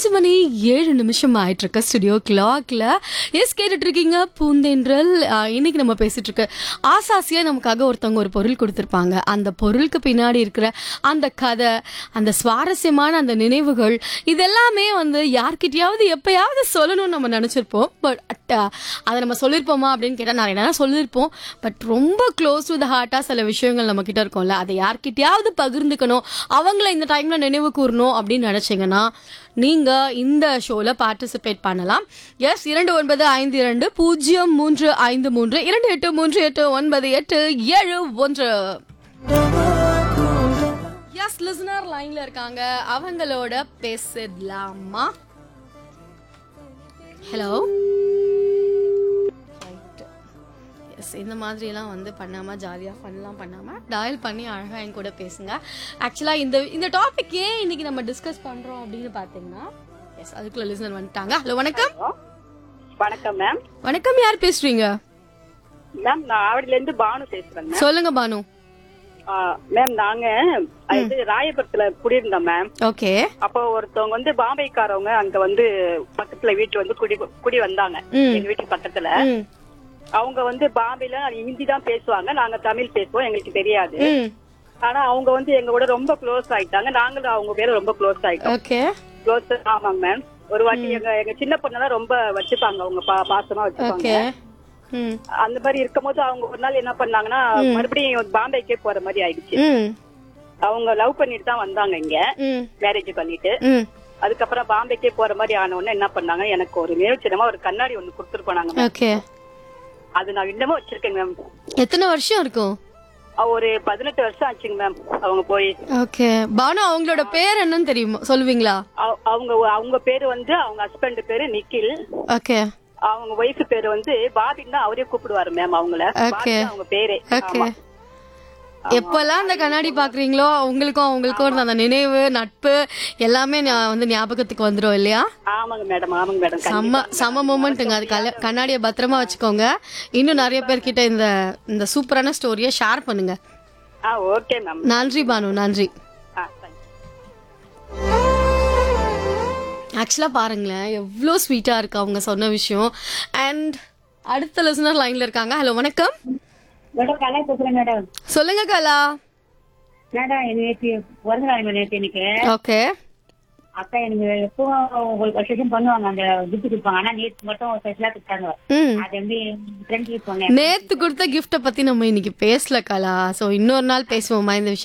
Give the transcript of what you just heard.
அஞ்சு மணி ஏழு நிமிஷம் ஆயிட்டு இருக்க ஸ்டுடியோ கிளாக்ல எஸ் கேட்டுட்டு இருக்கீங்க பூந்தென்றல் ஆஹ், இன்னைக்கு நம்ம பேசிட்டு இருக்க ஆசாசியா நமக்காக ஒருத்தவங்க ஒரு பொருள் கொடுத்துருப்பாங்க அந்த பொருளுக்கு பின்னாடி இருக்கிற அந்த கதை அந்த சுவாரஸ்யமான அந்த நினைவுகள் இதெல்லாமே வந்து யார்கிட்டயாவது எப்பயாவது சொல்லணும்னு நம்ம நினைச்சிருப்போம் பட் அதை நம்ம சொல்லியிருப்போமா அப்படின்னு கேட்டால் நிறைய நேரம் சொல்லியிருப்போம் பட் ரொம்ப க்ளோஸ் டு த ஹார்ட்டாக சில விஷயங்கள் நம்ம கிட்ட இருக்கும்ல அதை யார்கிட்டயாவது பகிர்ந்துக்கணும் அவங்கள இந்த டைம்ல நினைவு கூறணும் அப்படின்னு நினைச்சீங்கன்னா நீங்க இந்த ஷோல பார்ட்டிசிபேட் பண்ணலாம் எஸ் இரண்டு ஒன்பது ஐந்து இரண்டு பூஜ்ஜியம் மூன்று ஐந்து மூன்று இரண்டு எட்டு மூன்று எட்டு ஒன்பது எட்டு ஏழு ஒன்று எஸ் லிசனர் லைன்ல இருக்காங்க அவங்களோட பேசிடலாமா ஹலோ எஸ் இந்த மாதிரிலாம் வந்து பண்ணாமல் ஜாலியாக ஃபன்லாம் பண்ணாமல் டயல் பண்ணி அழகாக என் கூட பேசுங்க ஆக்சுவலாக இந்த இந்த டாபிக் ஏன் இன்னைக்கு நம்ம டிஸ்கஸ் பண்ணுறோம் அப்படின்னு பார்த்தீங்கன்னா எஸ் அதுக்குள்ள லிசனர் வந்துட்டாங்க ஹலோ வணக்கம் வணக்கம் மேம் வணக்கம் யார் பேசுறீங்க மேம் நான் ஆவடியில இருந்து பானு பேசுறேன் மேம் சொல்லுங்க பானு ஆ, மேம் நாங்க இது ராயபுரத்துல குடியிருந்தோம் மேம் ஓகே அப்போ ஒருத்தவங்க வந்து பாம்பேக்காரவங்க அங்க வந்து பக்கத்துல வீட்டு வந்து குடி குடி வந்தாங்க ம். எங்க வீட்டு பக்கத்துல ம் அவங்க வந்து பாம்பேல ஹிந்தி தான் பேசுவாங்க நாங்க தமிழ் பேசுவோம் எங்களுக்கு தெரியாது ம் ஆனா அவங்க வந்து எங்க கூட ரொம்ப க்ளோஸ் ஆயிட்டாங்க நாங்களும் அவங்க பேர ரொம்ப க்ளோஸ் ஆயிட்டோம் ஓகே க்ளோஸ் ஆமாங்க மேம் ஒரு வாட்டி எங்க எங்க சின்ன பொண்ணெல்லாம் ரொம்ப வச்சுப்பாங்க அவங்க பா- பாசமா வச்சுப்பாங்க ஓகே ம் அந்த மாதிரி இருக்கும்போது அவங்க ஒரு நாள் என்ன பண்ணாங்கன்னா மறுபடியும் பாம்பேக்கே போற மாதிரி ஆயிடுச்சு ம் அவங்க லவ் பண்ணிட்டு தான் வந்தாங்க இங்க ம் மேரேஜ் பண்ணிட்டு ம் அதுக்கப்புறம் பாம்பேக்கே போற மாதிரி ஆன உடனே என்ன பண்ணாங்க எனக்கு ஒரு மேல் சின்னமா ஒரு கண்ணாடி ஒண்ணு கொடுத்துட்டு போனாங்க ma'am. ஓகே அது நான் இன்னமும் வச்சிருக்கேன் மேம் எத்தனை வருஷம் இருக்கும் ஒரு பதினெட்டு வருஷம் ஆச்சுங்க மேம் அவங்க போய் ஓகே பானு அவங்களோட பேர் என்னன்னு தெரியுமா சொல்லுவீங்களா அவ- அவங்க அவங்க பேரு வந்து அவங்க ஹஸ்பண்ட் பேரு நிக்கில் ஓகே அவங்க ஒய்ஃப் பேரு வந்து பாபின் தான் அவரே கூப்பிடுவாரு மேம் அவங்கள Okay. பாபி தான் அவங்க பேரே ஓகே ஆமா. எப்பெல்லாம் அந்த கண்ணாடி பாக்குறீங்களோ அவங்களுக்கும் அவங்களுக்கும் இருந்த அந்த நினைவு நட்பு எல்லாமே ஞா- வந்து ஞாபகத்துக்கு வந்துரும் இல்லையா ஆமாங்க மேடம் ஆமாங்க மேடம் செம்ம செம்ம மூமெண்ட்டுங்க அது கல்ல- கண்ணாடியை பத்திரமா வச்சுக்கோங்க இன்னும் நிறைய பேர்கிட்ட இந்த இந்த சூப்பரான ஸ்டோரியை ஷேர் பண்ணுங்க ஆ ஓகே மேம் நன்றி பானு நன்றி ஆ தேங்க்யூ ஆக்சுவலாக பாருங்களேன் எவ்வளோ ஸ்வீட்டாக இருக்கு அவங்க சொன்ன விஷயம் அண்ட் அடுத்த லிசனர் லைன்ல இருக்காங்க ஹலோ வணக்கம் மேடம் கலா பேசுறேன் மேடம் சொல்லுங்க கலா மேடம் எனக்கு நேற்று பிறந்த நாள் மேடம் நேற்று எனக்கு ஓகே அக்கா எனக்கு எப்பவும் உங்களுக்கு வருஷம் பண்ணுவாங்க அந்த கிஃப்ட் கொடுப்பாங்க ஆனா நேற்று மட்டும் ஸ்பெஷலா கொடுத்தாங்க ம் அது வந்து ஃப்ரெண்ட் சொன்னேன் நேத்து கொடுத்த கிஃப்ட்டை பத்தி நம்ம இன்னைக்கு பேசல கலா ஸோ இன்னொரு நாள் பேசுவோமா இந்த விஷயம்